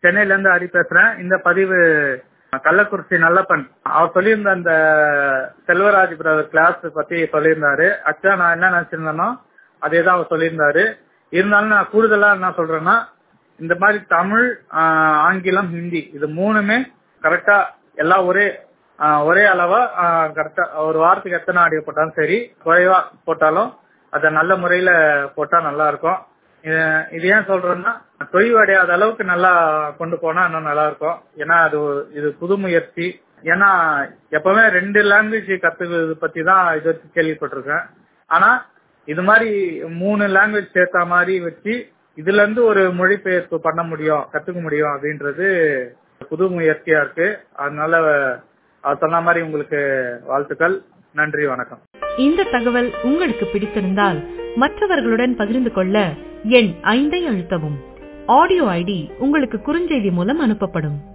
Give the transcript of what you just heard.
சென்னையில இருந்து ஹரி பேசுறேன் இந்த பதிவு கள்ளக்குறிச்சி நல்லப்பன் அவர் சொல்லியிருந்த அந்த செல்வராஜ் பிரதர் கிளாஸ் பத்தி சொல்லியிருந்தாரு ஆக்சுவலா நான் என்ன நினைச்சிருந்தேனோ அதே தான் அவர் சொல்லியிருந்தாரு இருந்தாலும் நான் கூடுதலா என்ன சொல்றேன்னா இந்த மாதிரி தமிழ் ஆஹ், ஆங்கிலம் ஹிந்தி இது மூணுமே கரெக்டா எல்லாம் ஒரே ஆஹ், ஒரே அளவா கரெக்டா ஒரு வாரத்துக்கு எத்தனை ஆடியோ போட்டாலும் சரி குறைவா போட்டாலும் அதை நல்ல முறையில போட்டா நல்லா இருக்கும் இது- இது ஏன் சொல்றேன்னா தொய்வடையாத அளவுக்கு நல்லா கொண்டு போனா இன்னும் நல்லா இருக்கும் ஏன்னா அது ஒரு- இது புது முயற்சி ஏன்னா எப்பவுமே ரெண்டு லாங்குவேஜ் கத்துக்கிறது பத்தி தான் இது வரைக்கும் கேள்விப்பட்டிருக்கேன் ஆனா இது மாதிரி மூணு லாங்குவேஜ் சேர்த்த மாதிரி வச்சு இதுல இருந்து ஒரு மொழிபெயர்ப்பு பண்ண முடியும் கத்துக்க முடியும் அப்படின்றது புது முயற்சியா இருக்கு அதனால அவர் சொன்ன மாதிரி உங்களுக்கு வாழ்த்துக்கள் நன்றி வணக்கம் இந்த தகவல் உங்களுக்கு பிடித்திருந்தால் மற்றவர்களுடன் பகிர்ந்து கொள்ள எண் ஐந்தை அழுத்தவும் ஆடியோ ஐடி உங்களுக்கு குறுஞ்செய்தி மூலம் அனுப்பப்படும்